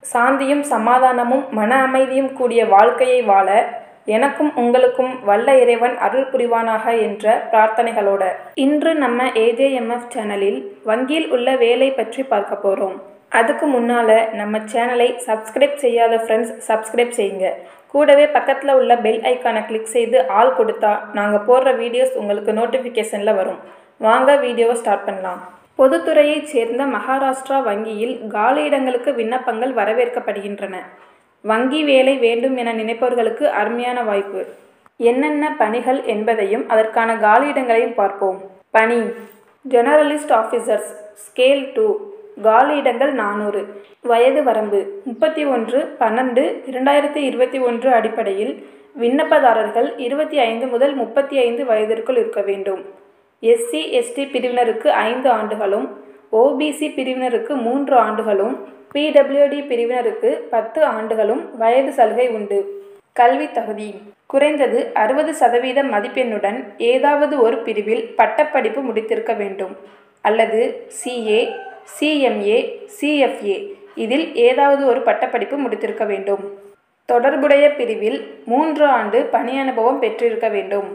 சாந்தியும் சமாதானமும் மன அமைதியும் கூடிய வாழ்க்கையை வாழ எனக்கும் உங்களுக்கும் வல்ல இறைவன் அருள் புரிவானாக என்ற பிரார்த்தனைகளோட இன்று நம்ம ஏஜேஎம்எஃப் சேனலில் வங்கியில் உள்ள வேலை பற்றி பார்க்க போகிறோம் அதுக்கு முன்னால் நம்ம சேனலை சப்ஸ்கிரைப் செய்யாத ஃப்ரெண்ட்ஸ் சப்ஸ்கிரைப் செய்யுங்க கூடவே பக்கத்தில் உள்ள பெல் ஐக்கானை கிளிக் செய்து ஆள் கொடுத்தா நாங்கள் போடுற வீடியோஸ் உங்களுக்கு நோட்டிஃபிகேஷனில் வரும் வாங்க வீடியோவை ஸ்டார்ட் பண்ணலாம் பொதுத்துறையைச் சேர்ந்த மகாராஷ்டிரா வங்கியில் காலியிடங்களுக்கு விண்ணப்பங்கள் வரவேற்கப்படுகின்றன வங்கி வேலை வேண்டும் என நினைப்பவர்களுக்கு அருமையான வாய்ப்பு என்னென்ன பணிகள் என்பதையும் அதற்கான காலியிடங்களையும் பார்ப்போம் பணி ஜெனரலிஸ்ட் ஆஃபீஸர்ஸ் ஸ்கேல் டூ காலியிடங்கள் நானூறு வயது வரம்பு முப்பத்தி ஒன்று பன்னெண்டு இரண்டாயிரத்தி இருபத்தி ஒன்று அடிப்படையில் விண்ணப்பதாரர்கள் இருபத்தி ஐந்து முதல் முப்பத்தி ஐந்து வயதிற்குள் இருக்க வேண்டும் எஸ்சி எஸ்டி பிரிவினருக்கு ஐந்து ஆண்டுகளும் ஓபிசி பிரிவினருக்கு மூன்று ஆண்டுகளும் பிடபிள்யூடி பிரிவினருக்கு பத்து ஆண்டுகளும் வயது சலுகை உண்டு கல்வி தகுதி குறைந்தது அறுபது சதவீத மதிப்பெண்ணுடன் ஏதாவது ஒரு பிரிவில் பட்டப்படிப்பு முடித்திருக்க வேண்டும் அல்லது சிஏ சிஎம்ஏ சிஎஃப்ஏ இதில் ஏதாவது ஒரு பட்டப்படிப்பு முடித்திருக்க வேண்டும் தொடர்புடைய பிரிவில் மூன்று ஆண்டு பணி அனுபவம் பெற்றிருக்க வேண்டும்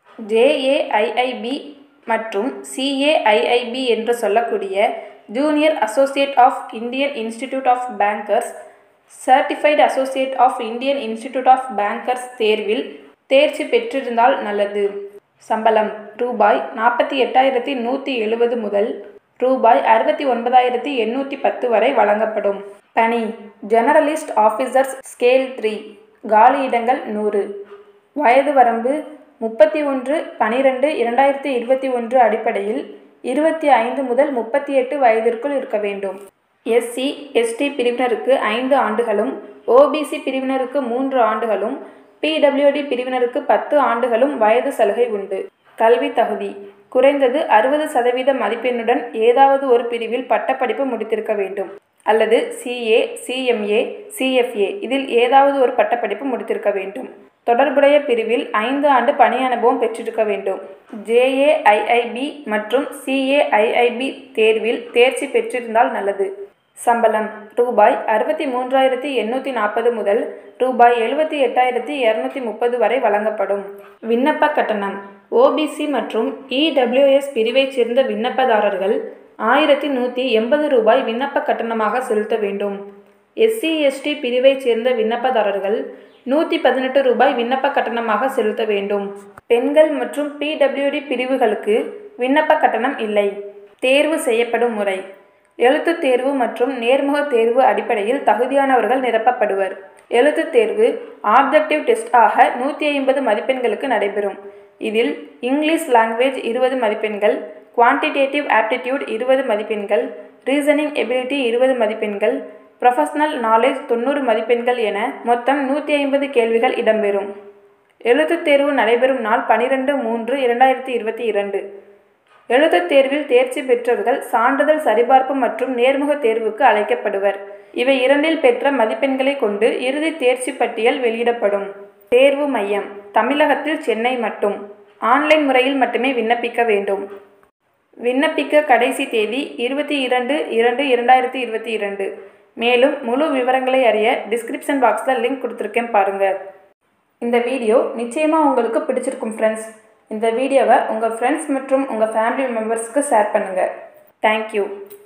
ஜேஏஐஐபி மற்றும் சிஏஐஐபி என்று சொல்லக்கூடிய junior associate of Indian institute of bankers certified associate of Indian institute of bankers தேர்வில் தேர்ச்சி பெற்றிருந்தால் நல்லது சம்பளம் ரூபாய் நாற்பத்தி எட்டாயிரத்தி நூற்றி எழுபது முதல் ரூபாய் அறுபத்தி ஒன்பதாயிரத்தி எண்ணூற்றி பத்து வரை வழங்கப்படும் பணி ஜெனரலிஸ்ட் ஆஃபீஸர்ஸ் ஸ்கேல் த்ரீ காலியிடங்கள் நூறு வயது வரம்பு முப்பத்தி ஒன்று பனிரெண்டு இரண்டாயிரத்தி இருபத்தி ஒன்று அடிப்படையில் இருபத்தி ஐந்து முதல் முப்பத்தி எட்டு வயதிற்குள் இருக்க வேண்டும் எஸ்சி எஸ்டி பிரிவினருக்கு ஐந்து ஆண்டுகளும் ஓபிசி பிரிவினருக்கு மூன்று ஆண்டுகளும் பிடபிள்யூடி பிரிவினருக்கு பத்து ஆண்டுகளும் வயது சலுகை உண்டு கல்வி தகுதி குறைந்தது அறுபது சதவீத மதிப்பெண்ணுடன் ஏதாவது ஒரு பிரிவில் பட்டப்படிப்பு முடித்திருக்க வேண்டும் அல்லது சிஏ சிஎம்ஏ சிஎஃப்ஏ இதில் ஏதாவது ஒரு பட்டப்படிப்பு முடித்திருக்க வேண்டும் தொடர்புடைய பிரிவில் ஐந்து ஆண்டு பணி அனுபவம் பெற்றிருக்க வேண்டும் ஜேஏஐஐபி மற்றும் சிஏஐஐபி தேர்வில் தேர்ச்சி பெற்றிருந்தால் நல்லது சம்பளம் ரூபாய் அறுபத்தி மூன்றாயிரத்தி எண்ணூற்றி நாற்பது முதல் ரூபாய் எழுபத்தி எட்டாயிரத்தி இரநூத்தி முப்பது வரை வழங்கப்படும் விண்ணப்ப கட்டணம் ஓபிசி மற்றும் இடபிள்யூஎஸ் பிரிவைச் சேர்ந்த விண்ணப்பதாரர்கள் ஆயிரத்தி நூற்றி எண்பது ரூபாய் விண்ணப்ப கட்டணமாக செலுத்த வேண்டும் எஸ்சி எஸ்டி பிரிவைச் சேர்ந்த விண்ணப்பதாரர்கள் நூற்றி பதினெட்டு ரூபாய் விண்ணப்ப கட்டணமாக செலுத்த வேண்டும் பெண்கள் மற்றும் பிடபிள்யூடி பிரிவுகளுக்கு விண்ணப்ப கட்டணம் இல்லை தேர்வு செய்யப்படும் முறை எழுத்துத் தேர்வு மற்றும் நேர்முக தேர்வு அடிப்படையில் தகுதியானவர்கள் நிரப்பப்படுவர் எழுத்துத் தேர்வு ஆப்ஜெக்டிவ் டெஸ்ட் ஆக நூற்றி ஐம்பது மதிப்பெண்களுக்கு நடைபெறும் இதில் இங்கிலீஷ் லாங்குவேஜ் இருபது மதிப்பெண்கள் குவான்டிடேட்டிவ் ஆப்டிடியூட் இருபது மதிப்பெண்கள் ரீசனிங் எபிலிட்டி இருபது மதிப்பெண்கள் ப்ரொஃபஷனல் நாலேஜ் தொண்ணூறு மதிப்பெண்கள் என மொத்தம் நூற்றி ஐம்பது கேள்விகள் இடம்பெறும் எழுத்துத் தேர்வு நடைபெறும் நாள் பனிரெண்டு மூன்று இரண்டாயிரத்தி இருபத்தி இரண்டு எழுத்துத் தேர்வில் தேர்ச்சி பெற்றவர்கள் சான்றிதழ் சரிபார்ப்பு மற்றும் நேர்முக தேர்வுக்கு அழைக்கப்படுவர் இவை இரண்டில் பெற்ற மதிப்பெண்களை கொண்டு இறுதி தேர்ச்சி பட்டியல் வெளியிடப்படும் தேர்வு மையம் தமிழகத்தில் சென்னை மட்டும் ஆன்லைன் முறையில் மட்டுமே விண்ணப்பிக்க வேண்டும் விண்ணப்பிக்க கடைசி தேதி இருபத்தி இரண்டு இரண்டு இரண்டாயிரத்தி இருபத்தி இரண்டு மேலும் முழு விவரங்களை அறிய டிஸ்கிரிப்ஷன் பாக்ஸில் லிங்க் கொடுத்துருக்கேன் பாருங்கள் இந்த வீடியோ நிச்சயமாக உங்களுக்கு பிடிச்சிருக்கும் ஃப்ரெண்ட்ஸ் இந்த வீடியோவை உங்கள் ஃப்ரெண்ட்ஸ் மற்றும் உங்கள் ஃபேமிலி மெம்பர்ஸ்க்கு ஷேர் பண்ணுங்கள் தேங்க்யூ